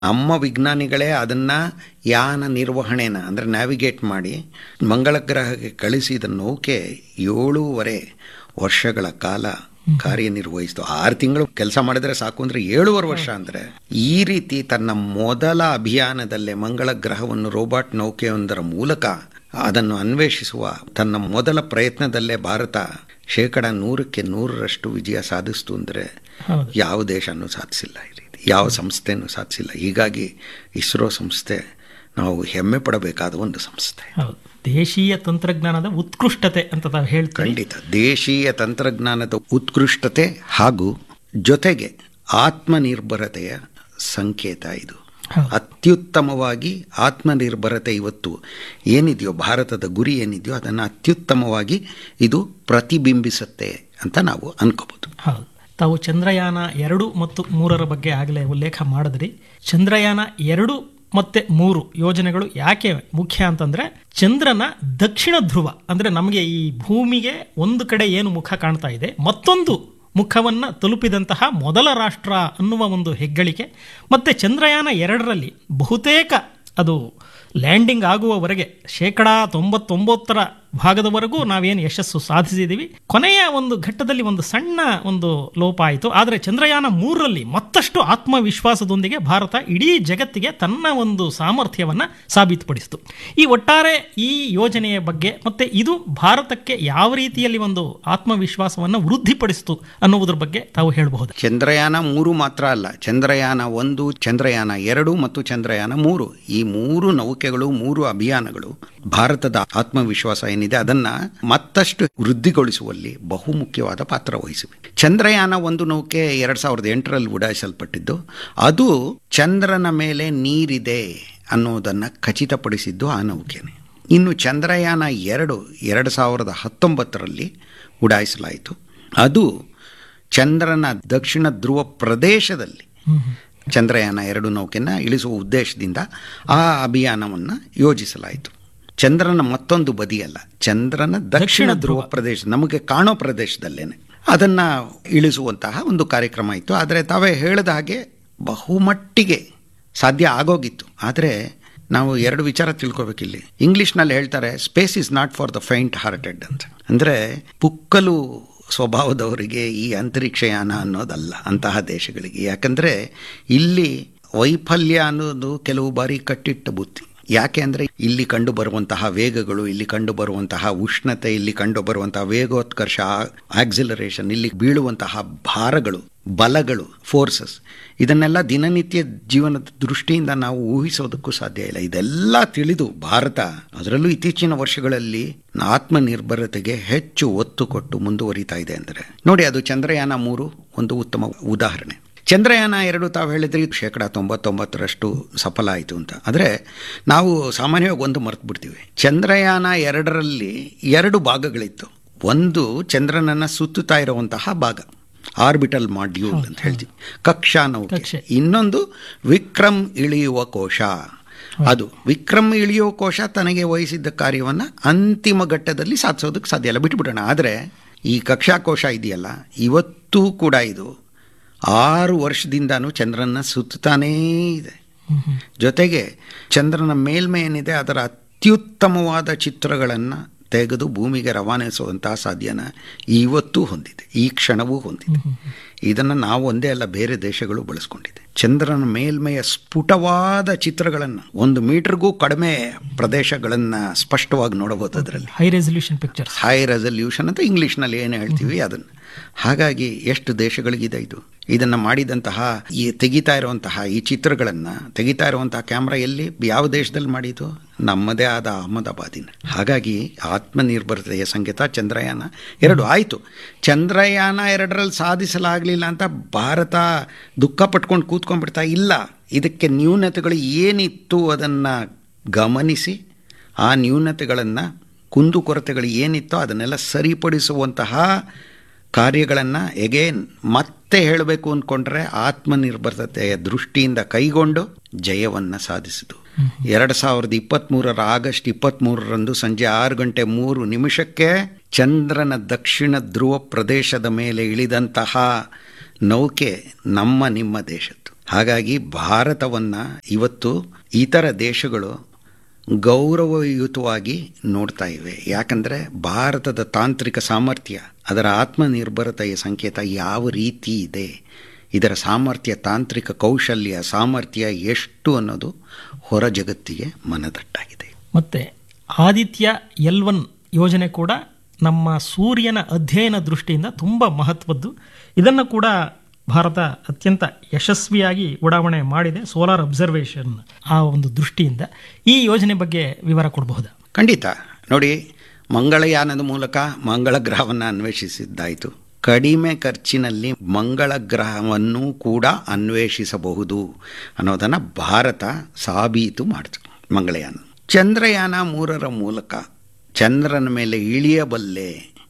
ನಮ್ಮ ವಿಜ್ಞಾನಿಗಳೇ ಅದನ್ನ ಯಾನ ನಿರ್ವಹಣೆನ ಅಂದರೆ ನ್ಯಾವಿಗೇಟ್ ಮಾಡಿ ಮಂಗಳ ಗ್ರಹಕ್ಕೆ ಕಳಿಸಿದ ನೌಕೆ ಏಳೂವರೆ ವರ್ಷಗಳ ಕಾಲ ಕಾರ್ಯನಿರ್ವಹಿಸ್ತು ಆರು ತಿಂಗಳು ಕೆಲಸ ಮಾಡಿದ್ರೆ ಸಾಕು ಅಂದ್ರೆ ಏಳುವರೆ ವರ್ಷ ಅಂದ್ರೆ ಈ ರೀತಿ ತನ್ನ ಮೊದಲ ಅಭಿಯಾನದಲ್ಲೇ ಮಂಗಳ ಗ್ರಹವನ್ನು ರೋಬೋಟ್ ನೌಕೆಯೊಂದರ ಮೂಲಕ ಅದನ್ನು ಅನ್ವೇಷಿಸುವ ತನ್ನ ಮೊದಲ ಪ್ರಯತ್ನದಲ್ಲೇ ಭಾರತ ಶೇಕಡ ನೂರಕ್ಕೆ ನೂರರಷ್ಟು ವಿಜಯ ಸಾಧಿಸ್ತು ಅಂದರೆ ಹೌದು ಯಾವ ದೇಶನೂ ಸಾಧಿಸಿಲ್ಲ ಈ ರೀತಿ ಯಾವ ಸಂಸ್ಥೆನೂ ಸಾಧಿಸಿಲ್ಲ ಹೀಗಾಗಿ ಇಸ್ರೋ ಸಂಸ್ಥೆ ನಾವು ಹೆಮ್ಮೆ ಪಡಬೇಕಾದ ಒಂದು ಸಂಸ್ಥೆ ಹೌದು ದೇಶೀಯ ತಂತ್ರಜ್ಞಾನದ ಉತ್ಕೃಷ್ಟತೆ ಅಂತ ತಾವು ಹೇಳ್ತೀವಿ ಖಂಡಿತ ದೇಶೀಯ ತಂತ್ರಜ್ಞಾನದ ಉತ್ಕೃಷ್ಟತೆ ಹಾಗೂ ಜೊತೆಗೆ ಆತ್ಮನಿರ್ಭರತೆಯ ಸಂಕೇತ ಇದು ಹೌದು. ಅತ್ಯುತ್ತಮವಾಗಿ ಆತ್ಮನಿರ್ಭರತೆ ಇವತ್ತು ಏನಿದೆಯೋ ಭಾರತದ ಗುರಿ ಏನಿದೆಯೋ ಅದನ್ನು ಅತ್ಯುತ್ತಮವಾಗಿ ಇದು ಪ್ರತಿಬಿಂಬಿಸುತ್ತೆ ಅಂತ ನಾವು ಅನ್ಕೋಬಹುದು ಹೌದು ತಾವು ಚಂದ್ರಯಾನ ಎರಡು ಮತ್ತು ಮೂರರ ಬಗ್ಗೆ ಆಗಲೇ ಉಲ್ಲೇಖ ಮಾಡಿದ್ರಿ ಚಂದ್ರಯಾನ ಎರಡು ಮತ್ತೆ ಮೂರು ಯೋಜನೆಗಳು ಯಾಕೆ ಮುಖ್ಯ ಅಂತಂದ್ರೆ ಚಂದ್ರನ ದಕ್ಷಿಣ ಧ್ರುವ ಅಂದ್ರೆ ನಮಗೆ ಈ ಭೂಮಿಗೆ ಒಂದು ಕಡೆ ಏನು ಮುಖ ಕಾಣ್ತಾ ಇದೆ ಮತ್ತೊಂದು ಮುಖವನ್ನು ತಲುಪಿದಂತಹ ಮೊದಲ ರಾಷ್ಟ್ರ ಅನ್ನುವ ಒಂದು ಹೆಗ್ಗಳಿಕೆ ಮತ್ತೆ ಚಂದ್ರಯಾನ ಎರಡರಲ್ಲಿ ಬಹುತೇಕ ಅದು ಲ್ಯಾಂಡಿಂಗ್ ಆಗುವವರೆಗೆ ಶೇಕಡ ತೊಂಬತ್ತೊಂಬತ್ತರ ಭಾಗದವರೆಗೂ ನಾವೇನು ಯಶಸ್ಸು ಸಾಧಿಸಿದ್ದೀವಿ ಕೊನೆಯ ಒಂದು ಘಟ್ಟದಲ್ಲಿ ಒಂದು ಸಣ್ಣ ಒಂದು ಲೋಪ ಆಯಿತು ಆದರೆ ಚಂದ್ರಯಾನ ಮೂರರಲ್ಲಿ ಮತ್ತಷ್ಟು ಆತ್ಮವಿಶ್ವಾಸದೊಂದಿಗೆ ಭಾರತ ಇಡೀ ಜಗತ್ತಿಗೆ ತನ್ನ ಒಂದು ಸಾಮರ್ಥ್ಯವನ್ನು ಸಾಬೀತುಪಡಿಸಿತು ಈ ಒಟ್ಟಾರೆ ಈ ಯೋಜನೆಯ ಬಗ್ಗೆ ಮತ್ತೆ ಇದು ಭಾರತಕ್ಕೆ ಯಾವ ರೀತಿಯಲ್ಲಿ ಒಂದು ಆತ್ಮವಿಶ್ವಾಸವನ್ನು ವೃದ್ಧಿಪಡಿಸಿತು ಅನ್ನುವುದರ ಬಗ್ಗೆ ತಾವು ಹೇಳಬಹುದು ಚಂದ್ರಯಾನ ಮೂರು ಮಾತ್ರ ಅಲ್ಲ ಚಂದ್ರಯಾನ ಒಂದು ಚಂದ್ರಯಾನ ಎರಡು ಮತ್ತು ಚಂದ್ರಯಾನ ಮೂರು ಈ ಮೂರು ನೌಕೆಗಳು ಮೂರು ಅಭಿಯಾನಗಳು ಭಾರತದ ಆತ್ಮವಿಶ್ವಾಸ ಏನಿದೆ ಅದನ್ನ ಮತ್ತಷ್ಟು ವೃದ್ಧಿಗೊಳಿಸುವಲ್ಲಿ ಬಹುಮುಖ್ಯವಾದ ಪಾತ್ರ ವಹಿಸಿವೆ ಚಂದ್ರಯಾನ ಒಂದು ನೌಕೆ ಎರಡ್ ಸಾವಿರದ ಎಂಟರಲ್ಲಿ ಉಡಾಯಿಸಲ್ಪಟ್ಟಿದ್ದು ಅದು ಚಂದ್ರನ ಮೇಲೆ ನೀರಿದೆ ಅನ್ನೋದನ್ನ ಖಚಿತಪಡಿಸಿದ್ದು ಆ ನೌಕೆನೆ ಇನ್ನು ಚಂದ್ರಯಾನ ಎರಡು ಎರಡು ಸಾವಿರದ ಹತ್ತೊಂಬತ್ತರಲ್ಲಿ ಉಡಾಯಿಸಲಾಯಿತು ಅದು ಚಂದ್ರನ ದಕ್ಷಿಣ ಧ್ರುವ ಪ್ರದೇಶದಲ್ಲಿ ಚಂದ್ರಯಾನ ಎರಡು ನೌಕೆನ ಇಳಿಸುವ ಉದ್ದೇಶದಿಂದ ಆ ಅಭಿಯಾನವನ್ನು ಯೋಜಿಸಲಾಯಿತು ಚಂದ್ರನ ಮತ್ತೊಂದು ಬದಿಯಲ್ಲ ಚಂದ್ರನ ದಕ್ಷಿಣ ಧ್ರುವ ಪ್ರದೇಶ ನಮಗೆ ಕಾಣೋ ಪ್ರದೇಶದಲ್ಲೇನೆ ಅದನ್ನು ಇಳಿಸುವಂತಹ ಒಂದು ಕಾರ್ಯಕ್ರಮ ಇತ್ತು ಆದರೆ ತಾವೇ ಹೇಳಿದ ಹಾಗೆ ಬಹುಮಟ್ಟಿಗೆ ಸಾಧ್ಯ ಆಗೋಗಿತ್ತು ಆದರೆ ನಾವು ಎರಡು ವಿಚಾರ ತಿಳ್ಕೊಬೇಕಿಲ್ಲಿ ಇಂಗ್ಲಿಷ್ನಲ್ಲಿ ಹೇಳ್ತಾರೆ space is not for the faint hearted ಅಂತ ಅಂದರೆ ಪುಕ್ಕಲು ಸ್ವಭಾವದವರಿಗೆ ಈ ಅಂತರಿಕ್ಷಯಾನ ಅನ್ನೋದಲ್ಲ ಅಂತಹ ದೇಶಗಳಿಗೆ ಯಾಕಂದರೆ ಇಲ್ಲಿ ವೈಫಲ್ಯ ಅನ್ನೋದು ಕೆಲವು ಬಾರಿ ಕಟ್ಟಿಟ್ಟ ಬುತ್ತಿ ಯಾಕೆ ಅಂದರೆ ಇಲ್ಲಿ ಕಂಡು ಬರುವಂತಹ ವೇಗಗಳು ಇಲ್ಲಿ ಕಂಡು ಬರುವಂತಹ ಉಷ್ಣತೆ ಇಲ್ಲಿ ಕಂಡು ಬರುವಂತಹ ವೇಗೋತ್ಕರ್ಷ ಆಕ್ಸಿಲರೇಷನ್ ಇಲ್ಲಿ ಬೀಳುವಂತಹ ಭಾರಗಳು ಬಲಗಳು ಫೋರ್ಸಸ್ ಇದನ್ನೆಲ್ಲ ದಿನನಿತ್ಯ ಜೀವನದ ದೃಷ್ಟಿಯಿಂದ ನಾವು ಊಹಿಸೋದಕ್ಕೂ ಸಾಧ್ಯ ಇಲ್ಲ ಇದೆಲ್ಲ ತಿಳಿದು ಭಾರತ ಅದರಲ್ಲೂ ಇತ್ತೀಚಿನ ವರ್ಷಗಳಲ್ಲಿ ಆತ್ಮನಿರ್ಭರತೆಗೆ ಹೆಚ್ಚು ಒತ್ತು ಕೊಟ್ಟು ಮುಂದುವರಿತಾ ಇದೆ ಅಂದರೆ ನೋಡಿ ಅದು ಚಂದ್ರಯಾನ ಮೂರು ಒಂದು ಉತ್ತಮ ಉದಾಹರಣೆ ಚಂದ್ರಯಾನ ಎರಡು ತಾವು ಹೇಳಿದ್ರಿ ಶೇಕಡ ತೊಂಬತ್ತೊಂಬತ್ತರಷ್ಟು ಸಫಲ ಆಯಿತು ಅಂತ ಆದರೆ ನಾವು ಸಾಮಾನ್ಯವಾಗಿ ಒಂದು ಮರೆತು ಬಿಡ್ತೀವಿ ಚಂದ್ರಯಾನ ಎರಡರಲ್ಲಿ ಎರಡು ಭಾಗಗಳಿತ್ತು ಒಂದು ಚಂದ್ರನನ್ನು ಸುತ್ತುತ್ತಾ ಇರುವಂತಹ ಭಾಗ ಆರ್ಬಿಟಲ್ ಮಾಡ್ಯೂಲ್ ಅಂತ ಹೇಳ್ತೀವಿ ಕಕ್ಷಾ ನೌಕೆ ಕಕ್ಷೆ. ಇನ್ನೊಂದು ವಿಕ್ರಮ್ ಇಳಿಯುವ ಕೋಶ ಅದು ವಿಕ್ರಮ್ ಇಳಿಯುವ ಕೋಶ ತನಗೆ ವಹಿಸಿದ್ದ ಕಾರ್ಯವನ್ನು ಅಂತಿಮ ಘಟ್ಟದಲ್ಲಿ ಸಾಧಿಸೋದಕ್ಕೆ ಸಾಧ್ಯ ಇಲ್ಲ ಬಿಟ್ಬಿಡೋಣ ಆದರೆ ಈ ಕಕ್ಷಾಕೋಶ ಇದೆಯಲ್ಲ ಇವತ್ತೂ ಕೂಡ ಇದು ಆರು ವರ್ಷದಿಂದನೂ ಚಂದ್ರನ ಸುತ್ತಾನೇ ಇದೆ ಜೊತೆಗೆ ಚಂದ್ರನ ಮೇಲ್ಮೈ ಏನಿದೆ ಅದರ ಅತ್ಯುತ್ತಮವಾದ ಚಿತ್ರಗಳನ್ನು ತೆಗೆದು ಭೂಮಿಗೆ ರವಾನಿಸುವಂತಹ ಸಾಧ್ಯನ ಇವತ್ತೂ ಹೊಂದಿದೆ ಈ ಕ್ಷಣವೂ ಹೊಂದಿದೆ ಇದನ್ನು ನಾವು ಒಂದೇ ಅಲ್ಲ ಬೇರೆ ದೇಶಗಳು ಬಳಸ್ಕೊಂಡಿದೆ ಚಂದ್ರನ ಮೇಲ್ಮೆಯ ಸ್ಫುಟವಾದ ಚಿತ್ರಗಳನ್ನು ಒಂದು ಮೀಟರ್ಗೂ ಕಡಿಮೆ ಪ್ರದೇಶಗಳನ್ನು ಸ್ಪಷ್ಟವಾಗಿ ನೋಡಬಹುದು ಅದರಲ್ಲಿ high resolution pictures high resolution ಅಂತ ಇಂಗ್ಲೀಷ್ನಲ್ಲಿ ಏನು ಹೇಳ್ತೀವಿ ಅದನ್ನು ಹಾಗಾಗಿ ಎಷ್ಟು ದೇಶಗಳಿಗಿದೆ ಇದು ಇದನ್ನು ಮಾಡಿದಂತಹ ಈ ತೆಗಿತಾ ಇರುವಂತಹ ಈ ಚಿತ್ರಗಳನ್ನು ತೆಗಿತಾ ಇರುವಂತಹ ಕ್ಯಾಮ್ರಾ ಎಲ್ಲಿ ಯಾವ ದೇಶದಲ್ಲಿ ಮಾಡಿದ್ದು ನಮ್ಮದೇ ಆದ ಅಹಮದಾಬಾದಿನ ಹಾಗಾಗಿ ಆತ್ಮನಿರ್ಭರತೆಯ ಸಂಕೇತ ಚಂದ್ರಯಾನ ಎರಡು ಆಯಿತು ಚಂದ್ರಯಾನ ಎರಡರಲ್ಲಿ ಸಾಧಿಸಲಾಗಲಿಲ್ಲ ಅಂತ ಭಾರತ ದುಃಖ ಪಟ್ಕೊಂಡು ಕೂತ್ಕೊಂಡ್ಬಿಡ್ತಾ ಇಲ್ಲ ಇದಕ್ಕೆ ನ್ಯೂನತೆಗಳು ಏನಿತ್ತು ಅದನ್ನು ಗಮನಿಸಿ ಆ ನ್ಯೂನತೆಗಳನ್ನು ಕುಂದುಕೊರತೆಗಳು ಏನಿತ್ತೋ ಅದನ್ನೆಲ್ಲ ಸರಿಪಡಿಸುವಂತಹ ಕಾರ್ಯಗಳನ್ನು ಎಗೇನ್ ಮತ್ತೆ ಹೇಳಬೇಕು ಅಂದ್ಕೊಂಡ್ರೆ ಆತ್ಮನಿರ್ಭರತೆಯ ದೃಷ್ಟಿಯಿಂದ ಕೈಗೊಂಡು ಜಯವನ್ನು ಸಾಧಿಸಿತು ಎರಡು ಸಾವಿರದ ಇಪ್ಪತ್ತ್ಮೂರರ ಆಗಸ್ಟ್ ಇಪ್ಪತ್ತ್ಮೂರರಂದು ಸಂಜೆ ಆರು ಗಂಟೆ ಮೂರು ನಿಮಿಷಕ್ಕೆ ಚಂದ್ರನ ದಕ್ಷಿಣ ಧ್ರುವ ಪ್ರದೇಶದ ಮೇಲೆ ಇಳಿದಂತಹ ನೌಕೆ ನಮ್ಮ ನಿಮ್ಮ ದೇಶದ್ದು ಹಾಗಾಗಿ ಭಾರತವನ್ನು ಇವತ್ತು ಇತರ ದೇಶಗಳು ಗೌರವಯುತವಾಗಿ ನೋಡ್ತಾ ಇವೆ ಯಾಕಂದರೆ ಭಾರತದ ತಾಂತ್ರಿಕ ಸಾಮರ್ಥ್ಯ ಅದರ ಆತ್ಮನಿರ್ಭರತೆಯ ಸಂಕೇತ ಯಾವ ರೀತಿ ಇದೆ ಇದರ ಸಾಮರ್ಥ್ಯ ತಾಂತ್ರಿಕ ಕೌಶಲ್ಯ ಸಾಮರ್ಥ್ಯ ಎಷ್ಟು ಅನ್ನೋದು ಹೊರ ಜಗತ್ತಿಗೆ ಮನದಟ್ಟಾಗಿದೆ ಮತ್ತೆ ಆದಿತ್ಯ ಎಲ್ ಒನ್ ಯೋಜನೆ ಕೂಡ ನಮ್ಮ ಸೂರ್ಯನ ಅಧ್ಯಯನ ದೃಷ್ಟಿಯಿಂದ ತುಂಬ ಮಹತ್ವದ್ದು ಇದನ್ನು ಕೂಡ ಭಾರತ ಅತ್ಯಂತ ಯಶಸ್ವಿಯಾಗಿ ಉಡಾವಣೆ ಮಾಡಿದೆ ಸೋಲಾರ್ ಅಬ್ಸರ್ವೇಷನ್ ಆ ಒಂದು ದೃಷ್ಟಿಯಿಂದ ಈ ಯೋಜನೆ ಬಗ್ಗೆ ವಿವರ ಕೊಡಬಹುದಾ ಖಂಡಿತ ನೋಡಿ ಮಂಗಳಯಾನದ ಮೂಲಕ ಮಂಗಳ ಗ್ರಹವನ್ನು ಅನ್ವೇಷಿಸಿದ್ದಾಯಿತು ಕಡಿಮೆ ಖರ್ಚಿನಲ್ಲಿ ಮಂಗಳ ಗ್ರಹವನ್ನು ಕೂಡ ಅನ್ವೇಷಿಸಬಹುದು ಅನ್ನೋದನ್ನು ಭಾರತ ಸಾಬೀತು ಮಾಡಿತು ಮಂಗಳಯಾನ ಚಂದ್ರಯಾನ ಮೂರರ ಮೂಲಕ ಚಂದ್ರನ ಮೇಲೆ ಇಳಿಯಬಲ್ಲೆ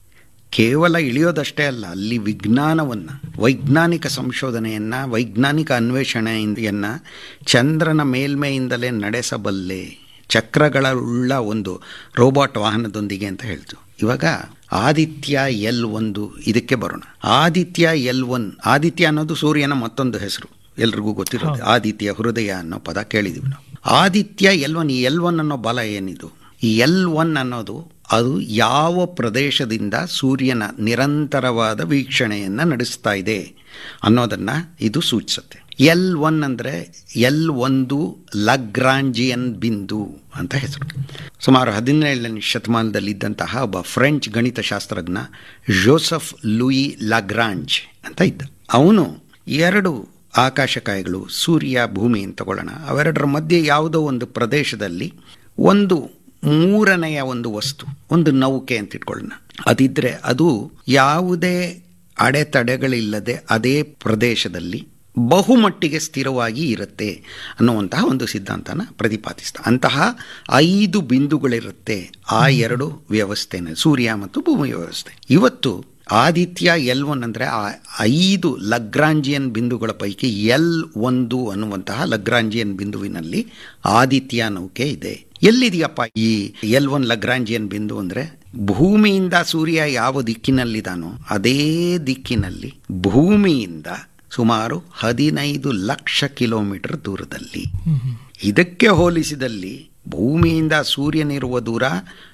ಕೇವಲ ಇಳಿಯೋದಷ್ಟೇ ಅಲ್ಲ ಅಲ್ಲಿ ವಿಜ್ಞಾನವನ್ನು ವೈಜ್ಞಾನಿಕ ಸಂಶೋಧನೆಯನ್ನು ವೈಜ್ಞಾನಿಕ ಅನ್ವೇಷಣೆಯನ್ನು ಚಂದ್ರನ ಮೇಲ್ಮೆಯಿಂದಲೇ ನಡೆಸಬಲ್ಲೆ ಚಕ್ರಗಳುಳ್ಳ ಒಂದು ರೋಬೋಟ್ ವಾಹನದೊಂದಿಗೆ ಅಂತ ಹೇಳ್ತು ಇವಾಗ ಆದಿತ್ಯ ಎಲ್ ಒಂದು ಇದಕ್ಕೆ ಬರೋಣ ಆದಿತ್ಯ ಎಲ್ ಒನ್ ಆದಿತ್ಯ ಅನ್ನೋದು ಸೂರ್ಯನ ಮತ್ತೊಂದು ಹೆಸರು ಎಲ್ರಿಗೂ ಗೊತ್ತಿರೋದು ಆದಿತ್ಯ ಹೃದಯ ಅನ್ನೋ ಪದ ಕೇಳಿದೀವಿ ನಾವು ಆದಿತ್ಯ ಎಲ್ ಒನ್ ಈ ಎಲ್ ಒನ್ ಅನ್ನೋ ಬಲ ಏನಿದು ಈ ಎಲ್ ಒನ್ ಅನ್ನೋದು ಅದು ಯಾವ ಪ್ರದೇಶದಿಂದ ಸೂರ್ಯನ ನಿರಂತರವಾದ ವೀಕ್ಷಣೆಯನ್ನು ನಡೆಸ್ತಾ ಇದೆ ಅನ್ನೋದನ್ನು ಇದು ಸೂಚಿಸುತ್ತೆ ಎಲ್ ಒನ್ ಅಂದರೆ ಎಲ್ ಒಂದು ಲಗ್ರಾಂಜಿಯನ್ ಬಿಂದು ಅಂತ ಹೆಸರು ಸುಮಾರು ಹದಿನೇಳನೇ ಶತಮಾನದಲ್ಲಿದ್ದಂತಹ ಒಬ್ಬ ಫ್ರೆಂಚ್ ಗಣಿತಶಾಸ್ತ್ರಜ್ಞ ಜೋಸಫ್ ಲೂಯಿ ಲಾಗ್ರಾಂಜ್ ಅಂತ ಇದ್ದ ಅವನು ಎರಡು ಆಕಾಶಕಾಯಗಳು ಸೂರ್ಯ ಭೂಮಿ ಅಂತ ತಗೊಳ್ಳೋಣ ಅವೆರಡರ ಮಧ್ಯೆ ಯಾವುದೋ ಒಂದು ಪ್ರದೇಶದಲ್ಲಿ ಒಂದು ಮೂರನೆಯ ಒಂದು ವಸ್ತು ಒಂದು ನೌಕೆ ಅಂತ ಇಟ್ಕೊಳ್ಳೋಣ ಅದಿದ್ದರೆ ಅದು ಯಾವುದೇ ಅಡೆತಡೆಗಳಿಲ್ಲದೆ ಅದೇ ಪ್ರದೇಶದಲ್ಲಿ ಬಹುಮಟ್ಟಿಗೆ ಸ್ಥಿರವಾಗಿ ಇರುತ್ತೆ ಅನ್ನುವಂತಹ ಒಂದು ಸಿದ್ಧಾಂತನ ಪ್ರತಿಪಾದಿಸ್ತಾ ಅಂತಹ ಐದು ಬಿಂದುಗಳಿರುತ್ತೆ ಆ ಎರಡು ವ್ಯವಸ್ಥೆನ ಸೂರ್ಯ ಮತ್ತು ಭೂಮಿ ವ್ಯವಸ್ಥೆ ಇವತ್ತು ಆದಿತ್ಯ ಎಲ್ ಒನ್ ಅಂದರೆ ಆ ಐದು ಲಗ್ರಾಂಜಿಯನ್ ಬಿಂದುಗಳ ಪೈಕಿ ಎಲ್ ಒಂದು ಅನ್ನುವಂತಹ ಲಗ್ರಾಂಜಿಯನ್ ಬಿಂದುವಿನಲ್ಲಿ ಆದಿತ್ಯ ನೌಕೆ ಇದೆ ಎಲ್ಲಿದೆಯಪ್ಪ ಈ ಎಲ್ ಒನ್ ಲಗ್ರಾಂಜಿಯನ್ ಬಿಂದು ಅಂದರೆ ಭೂಮಿಯಿಂದ ಸೂರ್ಯ ಯಾವ ದಿಕ್ಕಿನಲ್ಲಿದ್ದಾನೋ ಅದೇ ದಿಕ್ಕಿನಲ್ಲಿ ಭೂಮಿಯಿಂದ ಸುಮಾರು ಹದಿನೈದು ಲಕ್ಷ ಕಿಲೋಮೀಟರ್ ದೂರದಲ್ಲಿ ಇದಕ್ಕೆ ಹೋಲಿಸಿದಲ್ಲಿ ಭೂಮಿಯಿಂದ ಸೂರ್ಯನಿರುವ ದೂರ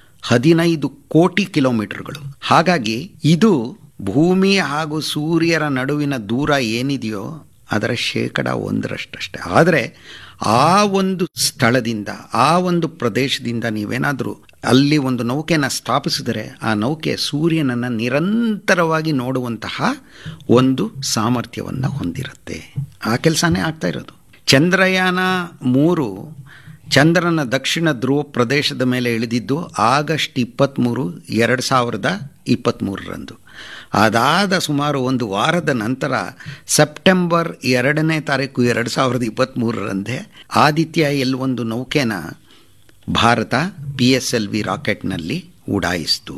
ಹದಿನೈದು ಕೋಟಿ ಕಿಲೋಮೀಟರ್ಗಳು ಹಾಗಾಗಿ ಇದು ಭೂಮಿ ಹಾಗೂ ಸೂರ್ಯರ ನಡುವಿನ ದೂರ ಏನಿದೆಯೋ ಅದರ ಶೇಕಡ ಒಂದರಷ್ಟಷ್ಟೇ ಆದರೆ ಆ ಒಂದು ಸ್ಥಳದಿಂದ ಆ ಒಂದು ಪ್ರದೇಶದಿಂದ ನೀವೇನಾದರೂ ಅಲ್ಲಿ ಒಂದು ನೌಕೆನ ಸ್ಥಾಪಿಸಿದರೆ ಆ ನೌಕೆ ಸೂರ್ಯನನ್ನು ನಿರಂತರವಾಗಿ ನೋಡುವಂತಹ ಒಂದು ಸಾಮರ್ಥ್ಯವನ್ನು ಹೊಂದಿರುತ್ತೆ ಆ ಕೆಲಸನೇ ಆಗ್ತಾ ಇರೋದು ಚಂದ್ರಯಾನ ಮೂರು ಚಂದ್ರನ ದಕ್ಷಿಣ ಧ್ರುವ ಪ್ರದೇಶದ ಮೇಲೆ ಇಳಿದಿದ್ದು ಆಗಸ್ಟ್ ಇಪ್ಪತ್ತ್ಮೂರು ಎರಡು ಸಾವಿರದ ಇಪ್ಪತ್ತ್ಮೂರರಂದು ಅದಾದ ಸುಮಾರು ಒಂದು ವಾರದ ನಂತರ ಸೆಪ್ಟೆಂಬರ್ ಎರಡನೇ ತಾರೀಕು ಎರಡು ಸಾವಿರದ ಇಪ್ಪತ್ತ್ಮೂರರಂದೇ ಆದಿತ್ಯ ಎಲ್ ಒಂದು ನೌಕೆನ Bharat P S L V ರಾಕೆಟ್ನಲ್ಲಿ ಉಡಾಯಿಸಿತು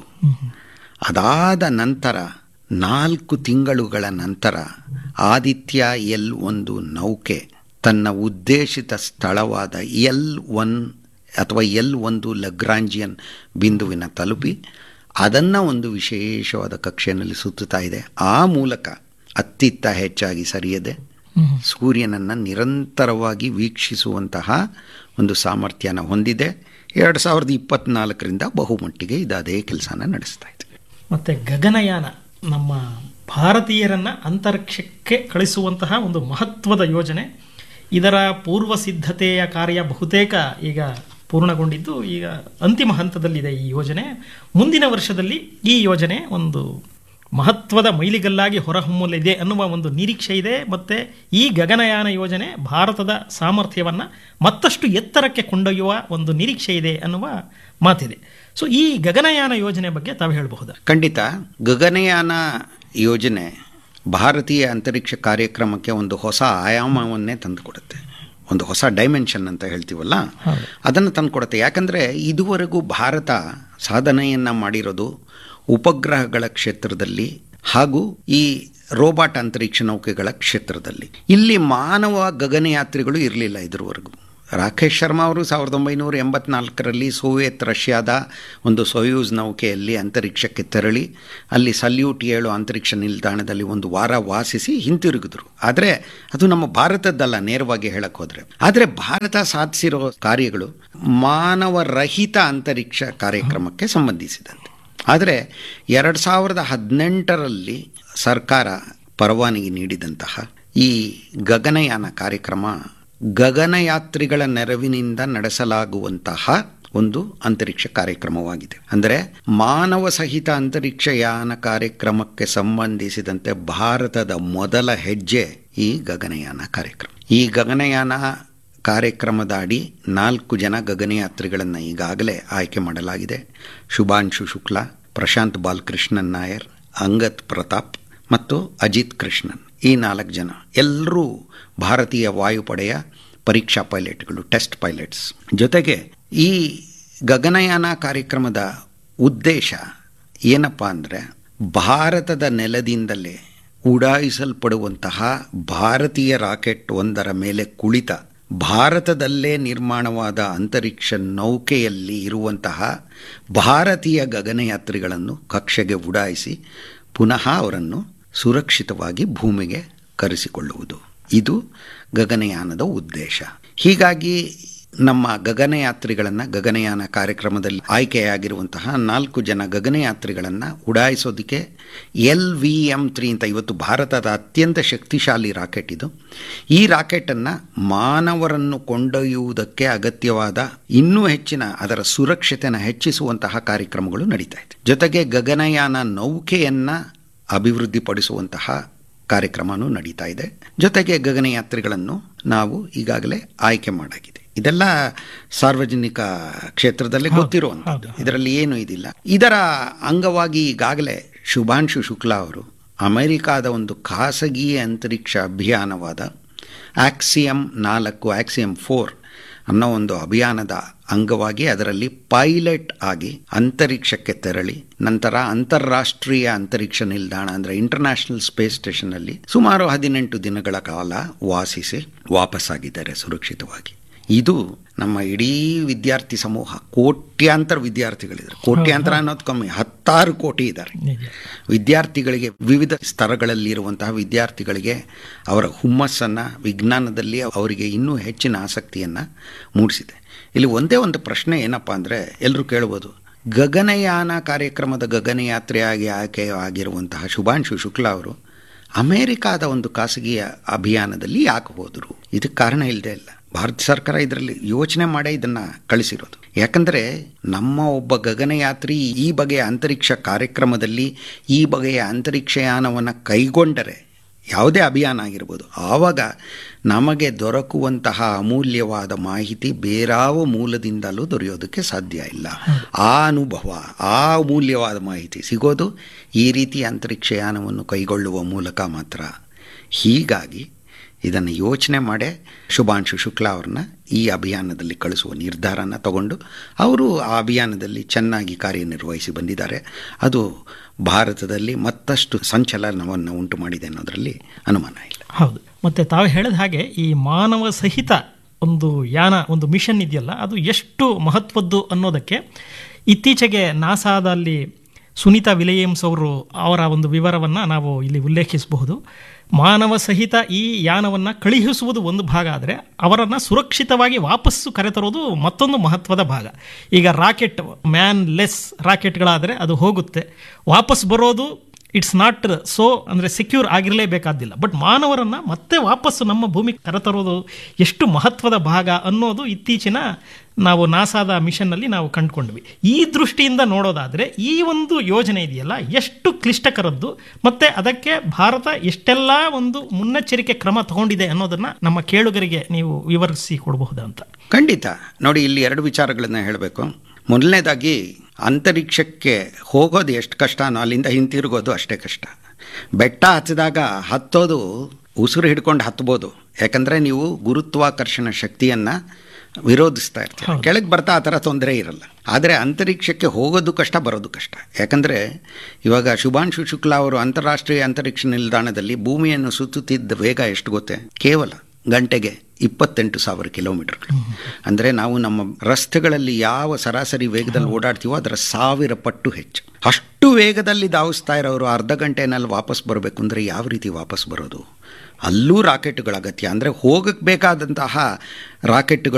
ಅದಾದ ನಂತರ ನಾಲ್ಕು ತಿಂಗಳುಗಳ ನಂತರ ಆದಿತ್ಯ ಎಲ್ ಒಂದು ನೌಕೆ ತನ್ನ ಉದ್ದೇಶಿತ ಸ್ಥಳವಾದ ಎಲ್ ಒನ್ ಅಥವಾ ಎಲ್ ಒಂದು ಲಗ್ರಾಂಜಿಯನ್ ಬಿಂದುವಿನ ತಲುಪಿ ಅದನ್ನು ಒಂದು ವಿಶೇಷವಾದ ಕಕ್ಷೆಯಲ್ಲಿ ಸುತ್ತುತ್ತಾ ಇದೆ ಆ ಮೂಲಕ ಅತ್ತಿತ್ತ ಹೆಚ್ಚಾಗಿ ಸರಿಯದೆ ಸೂರ್ಯನನ್ನು ನಿರಂತರವಾಗಿ ವೀಕ್ಷಿಸುವಂತಹ ಒಂದು ಸಾಮರ್ಥ್ಯನ ಹೊಂದಿದೆ ಎರಡು ಸಾವಿರದ ಇಪ್ಪತ್ನಾಲ್ಕರಿಂದ ಬಹುಮಟ್ಟಿಗೆ ಇದು ಅದೇ ಕೆಲಸನ ನಡೆಸ್ತಾ ಇದೆ ಮತ್ತೆ ಗಗನಯಾನ ನಮ್ಮ ಭಾರತೀಯರನ್ನ ಅಂತರಿಕ್ಷಕ್ಕೆ ಕಳಿಸುವಂತಹ ಒಂದು ಮಹತ್ವದ ಯೋಜನೆ ಇದರ ಪೂರ್ವ ಸಿದ್ಧತೆಯ ಕಾರ್ಯ ಬಹುತೇಕ ಈಗ ಪೂರ್ಣಗೊಂಡಿದ್ದು ಈಗ ಅಂತಿಮ ಹಂತದಲ್ಲಿದೆ ಈ ಯೋಜನೆ ಮುಂದಿನ ವರ್ಷದಲ್ಲಿ ಈ ಯೋಜನೆ ಒಂದು ಮಹತ್ವದ ಮೈಲಿಗಲ್ಲಾಗಿ ಹೊರಹೊಮ್ಮಲಿದೆ ಅನ್ನುವ ಒಂದು ನಿರೀಕ್ಷೆ ಇದೆ ಮತ್ತು ಈ ಗಗನಯಾನ ಯೋಜನೆ ಭಾರತದ ಸಾಮರ್ಥ್ಯವನ್ನು ಮತ್ತಷ್ಟು ಎತ್ತರಕ್ಕೆ ಕೊಂಡೊಯ್ಯುವ ಒಂದು ನಿರೀಕ್ಷೆ ಇದೆ ಅನ್ನುವ ಮಾತಿದೆ ಸೊ ಈ ಗಗನಯಾನ ಯೋಜನೆ ಬಗ್ಗೆ ತಾವು ಹೇಳಬಹುದಾ ಖಂಡಿತ ಗಗನಯಾನ ಯೋಜನೆ ಭಾರತೀಯ ಅಂತರಿಕ್ಷ ಕಾರ್ಯಕ್ರಮಕ್ಕೆ ಒಂದು ಹೊಸ ಆಯಾಮವನ್ನೇ ತಂದುಕೊಡುತ್ತೆ ಒಂದು ಹೊಸ ಡೈಮೆನ್ಷನ್ ಅಂತ ಹೇಳ್ತೀವಲ್ಲ ಅದನ್ನು ತಂದುಕೊಡುತ್ತೆ ಯಾಕಂದರೆ ಇದುವರೆಗೂ ಭಾರತ ಸಾಧನೆಯನ್ನು ಮಾಡಿರೋದು ಉಪಗ್ರಹಗಳ ಕ್ಷೇತ್ರದಲ್ಲಿ ಹಾಗೂ ಈ ರೋಬಾಟ್ ಅಂತರಿಕ್ಷ ನೌಕೆಗಳ ಕ್ಷೇತ್ರದಲ್ಲಿ ಇಲ್ಲಿ ಮಾನವ ಗಗನಯಾತ್ರಿಗಳು ಇರಲಿಲ್ಲ ಇದುವರೆಗೂ ರಾಕೇಶ್ ಶರ್ಮಾ ಅವರು ಸಾವಿರದ ಒಂಬೈನೂರ ಎಂಬತ್ನಾಲ್ಕರಲ್ಲಿ ಸೋವಿಯತ್ ರಷ್ಯಾದ ಒಂದು ಸೊಯೂಸ್ ನೌಕೆಯಲ್ಲಿ ಅಂತರಿಕ್ಷಕ್ಕೆ ತೆರಳಿ ಅಲ್ಲಿ ಸಲ್ಯೂಟ್ ಏಳು ಅಂತರಿಕ್ಷ ನಿಲ್ದಾಣದಲ್ಲಿ ಒಂದು ವಾರ ವಾಸಿಸಿ ಹಿಂತಿರುಗಿದ್ರು ಆದರೆ ಅದು ನಮ್ಮ ಭಾರತದ್ದಲ್ಲ ನೇರವಾಗಿ ಹೇಳಕ್ಕೆ ಹೋದರೆ ಆದರೆ ಭಾರತ ಸಾಧಿಸಿರೋ ಕಾರ್ಯಗಳು ಮಾನವರಹಿತ ಅಂತರಿಕ್ಷ ಕಾರ್ಯಕ್ರಮಕ್ಕೆ ಸಂಬಂಧಿಸಿದಂತೆ ಆದರೆ ಎರಡು ಸಾವಿರದ ಹದಿನೆಂಟರಲ್ಲಿ ಸರ್ಕಾರ ಪರವಾನಗಿ ನೀಡಿದಂತಹ ಈ ಗಗನಯಾನ ಕಾರ್ಯಕ್ರಮ ಗಗನಯಾತ್ರಿಗಳ ನೆರವಿನಿಂದ ನಡೆಸಲಾಗುವಂತಹ ಒಂದು ಅಂತರಿಕ್ಷ ಕಾರ್ಯಕ್ರಮವಾಗಿದೆ ಅಂದರೆ ಮಾನವ ಸಹಿತ ಅಂತರಿಕ್ಷ ಯಾನ ಕಾರ್ಯಕ್ರಮಕ್ಕೆ ಸಂಬಂಧಿಸಿದಂತೆ ಭಾರತದ ಮೊದಲ ಹೆಜ್ಜೆ ಈ ಗಗನಯಾನ ಕಾರ್ಯಕ್ರಮ ಈ ಗಗನಯಾನ ಕಾರ್ಯಕ್ರಮದ ಅಡಿ ನಾಲ್ಕು ಜನ ಗಗನಯಾತ್ರಿಗಳನ್ನು ಈಗಾಗಲೇ ಆಯ್ಕೆ ಮಾಡಲಾಗಿದೆ ಶುಭಾಂಶು ಶುಕ್ಲಾ ಪ್ರಶಾಂತ್ ಬಾಲಕೃಷ್ಣನ್ ನಾಯರ್ ಅಂಗತ್ ಪ್ರತಾಪ್ ಮತ್ತು ಅಜಿತ್ ಕೃಷ್ಣನ್ ಈ ನಾಲ್ಕು ಜನ ಎಲ್ಲರೂ ಭಾರತೀಯ ವಾಯುಪಡೆಯ ಪರೀಕ್ಷಾ ಪೈಲಟ್ಗಳು ಟೆಸ್ಟ್ ಪೈಲಟ್ಸ್ ಜೊತೆಗೆ ಈ ಗಗನಯಾನ ಕಾರ್ಯಕ್ರಮದ ಉದ್ದೇಶ ಏನಪ್ಪ ಅಂದರೆ ಭಾರತದ ನೆಲದಿಂದಲೇ ಉಡಾಯಿಸಲ್ಪಡುವಂತಹ ಭಾರತೀಯ ರಾಕೆಟ್ ಒಂದರ ಮೇಲೆ ಕುಳಿತ ಭಾರತದಲ್ಲೇ ನಿರ್ಮಾಣವಾದ ಅಂತರಿಕ್ಷ ನೌಕೆಯಲ್ಲಿ ಇರುವಂತಹ ಭಾರತೀಯ ಗಗನಯಾತ್ರಿಗಳನ್ನು ಕಕ್ಷೆಗೆ ಉಡಾಯಿಸಿ ಪುನಃ ಅವರನ್ನು ಸುರಕ್ಷಿತವಾಗಿ ಭೂಮಿಗೆ ಕರೆಸಿಕೊಳ್ಳುವುದು ಇದು ಗಗನಯಾನದ ಉದ್ದೇಶ ಹೀಗಾಗಿ ನಮ್ಮ ಗಗನಯಾತ್ರಿಗಳನ್ನು ಗಗನಯಾನ ಕಾರ್ಯಕ್ರಮದಲ್ಲಿ ಆಯ್ಕೆಯಾಗಿರುವಂತಹ ನಾಲ್ಕು ಜನ ಗಗನಯಾತ್ರಿಗಳನ್ನು ಉಡಾಯಿಸೋದಕ್ಕೆ ಎಲ್ ವಿ ಎಮ್ ತ್ರೀ ಅಂತ ಇವತ್ತು ಭಾರತದ ಅತ್ಯಂತ ಶಕ್ತಿಶಾಲಿ ರಾಕೆಟ್ ಇದು ಈ ರಾಕೆಟನ್ನು ಮಾನವರನ್ನು ಕೊಂಡೊಯ್ಯುವುದಕ್ಕೆ ಅಗತ್ಯವಾದ ಇನ್ನೂ ಹೆಚ್ಚಿನ ಅದರ ಸುರಕ್ಷತೆಯನ್ನು ಹೆಚ್ಚಿಸುವಂತಹ ಕಾರ್ಯಕ್ರಮಗಳು ನಡೀತಾ ಇದೆ ಜೊತೆಗೆ ಗಗನಯಾನ ನೌಕೆಯನ್ನು ಅಭಿವೃದ್ಧಿಪಡಿಸುವಂತಹ ಕಾರ್ಯಕ್ರಮವೂ ನಡೀತಾ ಇದೆ ಜೊತೆಗೆ ಗಗನಯಾತ್ರಿಗಳನ್ನು ನಾವು ಈಗಾಗಲೇ ಆಯ್ಕೆ ಮಾಡಾಗಿದೆ ಇದೆಲ್ಲ ಸಾರ್ವಜನಿಕ ಕ್ಷೇತ್ರದಲ್ಲಿ ಗೊತ್ತಿರುವಂಥದ್ದು ಇದರಲ್ಲಿ ಏನು ಇದಿಲ್ಲ ಇದರ ಅಂಗವಾಗಿ ಈಗಾಗಲೇ ಶುಭಾಂಶು ಶುಕ್ಲಾ ಅವರು ಅಮೆರಿಕಾದ ಒಂದು ಖಾಸಗಿ ಅಂತರಿಕ್ಷ ಅಭಿಯಾನವಾದ ಆಕ್ಸಿಯಂ ನಾಲ್ಕು ಆಕ್ಸಿಯಂ ಫೋರ್ ಅನ್ನೋ ಒಂದು ಅಭಿಯಾನದ ಅಂಗವಾಗಿ ಅದರಲ್ಲಿ ಪೈಲಟ್ ಆಗಿ ಅಂತರಿಕ್ಷಕ್ಕೆ ತೆರಳಿ ನಂತರ ಅಂತಾರಾಷ್ಟ್ರೀಯ ಅಂತರಿಕ್ಷ ನಿಲ್ದಾಣ ಅಂದರೆ ಇಂಟರ್ನ್ಯಾಷನಲ್ ಸ್ಪೇಸ್ ಸ್ಟೇಷನ್ನಲ್ಲಿ ಸುಮಾರು ಹದಿನೆಂಟು ದಿನಗಳ ಕಾಲ ವಾಸಿಸಿ ವಾಪಸ್ಸಾಗಿದ್ದಾರೆ ಸುರಕ್ಷಿತವಾಗಿ ಇದು ನಮ್ಮ ಇಡೀ ವಿದ್ಯಾರ್ಥಿ ಸಮೂಹ ಕೋಟ್ಯಾಂತರ ವಿದ್ಯಾರ್ಥಿಗಳಿದ್ದಾರೆ ಕೋಟ್ಯಾಂತರ ಅನ್ನೋದು ಕಮ್ಮಿ ಹತ್ತಾರು ಕೋಟಿ ಇದ್ದಾರೆ ವಿದ್ಯಾರ್ಥಿಗಳಿಗೆ ವಿವಿಧ ಸ್ತರಗಳಲ್ಲಿರುವಂತಹ ವಿದ್ಯಾರ್ಥಿಗಳಿಗೆ ಅವರ ಹುಮ್ಮಸ್ಸನ್ನು ವಿಜ್ಞಾನದಲ್ಲಿ ಅವರಿಗೆ ಇನ್ನೂ ಹೆಚ್ಚಿನ ಆಸಕ್ತಿಯನ್ನು ಮೂಡಿಸಿದೆ ಇಲ್ಲಿ ಒಂದೇ ಒಂದು ಪ್ರಶ್ನೆ ಏನಪ್ಪ ಅಂದರೆ ಎಲ್ಲರೂ ಕೇಳ್ಬೋದು ಗಗನಯಾನ ಕಾರ್ಯಕ್ರಮದ ಗಗನಯಾತ್ರೆಯಾಗಿ ಆಯ್ಕೆ ಆಗಿರುವಂತಹ ಶುಭಾಂಶು ಶುಕ್ಲಾ ಅವರು ಅಮೇರಿಕಾದ ಒಂದು ಖಾಸಗಿ ಅಭಿಯಾನದಲ್ಲಿ ಯಾಕೆ ಹೋದರು ಇದಕ್ಕೆ ಕಾರಣ ಇಲ್ಲದೆ ಇಲ್ಲ ಭಾರತ ಸರ್ಕಾರ ಇದರಲ್ಲಿ ಯೋಚನೆ ಮಾಡೇ ಇದನ್ನು ಕಳಿಸಿರೋದು ಯಾಕಂದರೆ ನಮ್ಮ ಒಬ್ಬ ಗಗನಯಾತ್ರಿ ಈ ಬಗೆಯ ಅಂತರಿಕ್ಷ ಕಾರ್ಯಕ್ರಮದಲ್ಲಿ ಈ ಬಗೆಯ ಅಂತರಿಕ್ಷಯಾನವನ್ನು ಕೈಗೊಂಡರೆ ಯಾವುದೇ ಅಭಿಯಾನ ಆಗಿರ್ಬೋದು ಆವಾಗ ನಮಗೆ ದೊರಕುವಂತಹ ಅಮೂಲ್ಯವಾದ ಮಾಹಿತಿ ಬೇರಾವ ಮೂಲದಿಂದಲೂ ದೊರೆಯೋದಕ್ಕೆ ಸಾಧ್ಯ ಇಲ್ಲ ಆ ಅನುಭವ ಆ ಅಮೂಲ್ಯವಾದ ಮಾಹಿತಿ ಸಿಗೋದು ಈ ರೀತಿ ಅಂತರಿಕ್ಷಯಾನವನ್ನು ಕೈಗೊಳ್ಳುವ ಮೂಲಕ ಮಾತ್ರ ಹೀಗಾಗಿ ಇದನ್ನು ಯೋಚನೆ ಮಾಡೇ ಶುಭಾಂಶು ಶುಕ್ಲಾ ಅವ್ರನ್ನ ಈ ಅಭಿಯಾನದಲ್ಲಿ ಕಳಿಸುವ ನಿರ್ಧಾರನ ತಗೊಂಡು ಅವರು ಆ ಅಭಿಯಾನದಲ್ಲಿ ಚೆನ್ನಾಗಿ ಕಾರ್ಯನಿರ್ವಹಿಸಿ ಬಂದಿದ್ದಾರೆ ಅದು ಭಾರತದಲ್ಲಿ ಮತ್ತಷ್ಟು ಸಂಚಲನವನ್ನು ಉಂಟು ಮಾಡಿದೆ ಅನ್ನೋದರಲ್ಲಿ ಅನುಮಾನ ಇಲ್ಲ ಹೌದು ಮತ್ತೆ ತಾವು ಹೇಳಿದ ಹಾಗೆ ಈ ಮಾನವ ಸಹಿತ ಒಂದು ಯಾನ ಒಂದು ಮಿಷನ್ ಇದೆಯಲ್ಲ ಅದು ಎಷ್ಟು ಮಹತ್ವದ್ದು ಅನ್ನೋದಕ್ಕೆ ಇತ್ತೀಚೆಗೆ ನಾಸಾದಲ್ಲಿ ಸುನೀತಾ ವಿಲಿಯಮ್ಸ್ ಅವರು ಅವರ ಒಂದು ವಿವರವನ್ನು ನಾವು ಇಲ್ಲಿ ಉಲ್ಲೇಖಿಸಬಹುದು ಮಾನವ ಸಹಿತ ಈ ಯಾನವನ್ನು ಕಳುಹಿಸುವುದು ಒಂದು ಭಾಗ ಆದರೆ ಅವರನ್ನು ಸುರಕ್ಷಿತವಾಗಿ ವಾಪಸ್ಸು ಕರೆತರೋದು ಮತ್ತೊಂದು ಮಹತ್ವದ ಭಾಗ ಈಗ ರಾಕೆಟ್ ಮ್ಯಾನ್ ಲೆಸ್ ರಾಕೆಟ್ಗಳಾದರೆ ಅದು ಹೋಗುತ್ತೆ ವಾಪಸ್ ಬರೋದು ಇಟ್ಸ್ ನಾಟ್ ಸೋ ಅಂದರೆ ಸೆಕ್ಯೂರ್ ಆಗಿರಲೇಬೇಕಾದಿಲ್ಲ ಬಟ್ ಮಾನವರನ್ನು ಮತ್ತೆ ವಾಪಸ್ಸು ನಮ್ಮ ಭೂಮಿ ಕರೆತರೋದು ಎಷ್ಟು ಮಹತ್ವದ ಭಾಗ ಅನ್ನೋದು ಇತ್ತೀಚಿನ ನಾವು ನಾಸಾದ ಮಿಷನ್ನಲ್ಲಿ ನಾವು ಕಂಡುಕೊಂಡ್ವಿ ಈ ದೃಷ್ಟಿಯಿಂದ ನೋಡೋದಾದರೆ ಈ ಒಂದು ಯೋಜನೆ ಇದೆಯಲ್ಲ ಎಷ್ಟು ಕ್ಲಿಷ್ಟಕರದ್ದು ಮತ್ತು ಅದಕ್ಕೆ ಭಾರತ ಎಷ್ಟೆಲ್ಲ ಒಂದು ಮುನ್ನೆಚ್ಚರಿಕೆ ಕ್ರಮ ತಗೊಂಡಿದೆ ಅನ್ನೋದನ್ನು ನಮ್ಮ ಕೇಳುಗರಿಗೆ ನೀವು ವಿವರಿಸಿ ಕೊಡಬಹುದಾ ಅಂತ ಖಂಡಿತ ನೋಡಿ ಇಲ್ಲಿ ಎರಡು ವಿಚಾರಗಳನ್ನು ಹೇಳಬೇಕು ಮೊದಲನೇದಾಗಿ ಅಂತರಿಕ್ಷಕ್ಕೆ ಹೋಗೋದು ಎಷ್ಟು ಕಷ್ಟನೋ ಅಲ್ಲಿಂದ ಹಿಂತಿರುಗೋದು ಅಷ್ಟೇ ಕಷ್ಟ ಬೆಟ್ಟ ಹತ್ತಿದಾಗ ಹತ್ತೋದು ಉಸಿರು ಹಿಡ್ಕೊಂಡು ಹತ್ಬೋದು ಯಾಕಂದರೆ ನೀವು ಗುರುತ್ವಾಕರ್ಷಣ ಶಕ್ತಿಯನ್ನು ವಿರೋಧಿಸ್ತಾ ಇರ್ತೀವಿ ಕೆಳಗೆ ಬರ್ತಾ ಆ ಥರ ತೊಂದರೆ ಇರಲ್ಲ ಆದರೆ ಅಂತರಿಕ್ಷಕ್ಕೆ ಹೋಗೋದು ಕಷ್ಟ ಬರೋದು ಕಷ್ಟ ಯಾಕಂದರೆ ಇವಾಗ ಶುಭಾಂಶು ಶುಕ್ಲಾ ಅವರು ಅಂತಾರಾಷ್ಟ್ರೀಯ ಅಂತರಿಕ್ಷ ನಿಲ್ದಾಣದಲ್ಲಿ ಭೂಮಿಯನ್ನು ಸುತ್ತುತ್ತಿದ್ದ ವೇಗ ಎಷ್ಟು ಗೊತ್ತೇ ಕೇವಲ ಗಂಟೆಗೆ ಇಪ್ಪತ್ತೆಂಟು ಸಾವಿರ ಕಿಲೋಮೀಟರ್ಗಳು ಅಂದರೆ ನಾವು ನಮ್ಮ ರಸ್ತೆಗಳಲ್ಲಿ ಯಾವ ಸರಾಸರಿ ವೇಗದಲ್ಲಿ ಓಡಾಡ್ತೀವೋ ಅದರ ಸಾವಿರ ಪಟ್ಟು ಹೆಚ್ಚು ಅಷ್ಟು ವೇಗದಲ್ಲಿ ಧಾವಿಸ್ತಾ ಇರೋರು ಅರ್ಧ ಗಂಟೆನಲ್ಲಿ ವಾಪಸ್ ಬರಬೇಕು ಅಂದರೆ ಯಾವ ರೀತಿ ವಾಪಸ್ ಬರೋದು ಅಲ್ಲೂ ರಾಕೆಟ್ಗಳ ಅಗತ್ಯ ಅಂದರೆ ಹೋಗಕ್ಕೆ ಬೇಕಾದಂತಹ ರಾಕೆಟ್ಗಳು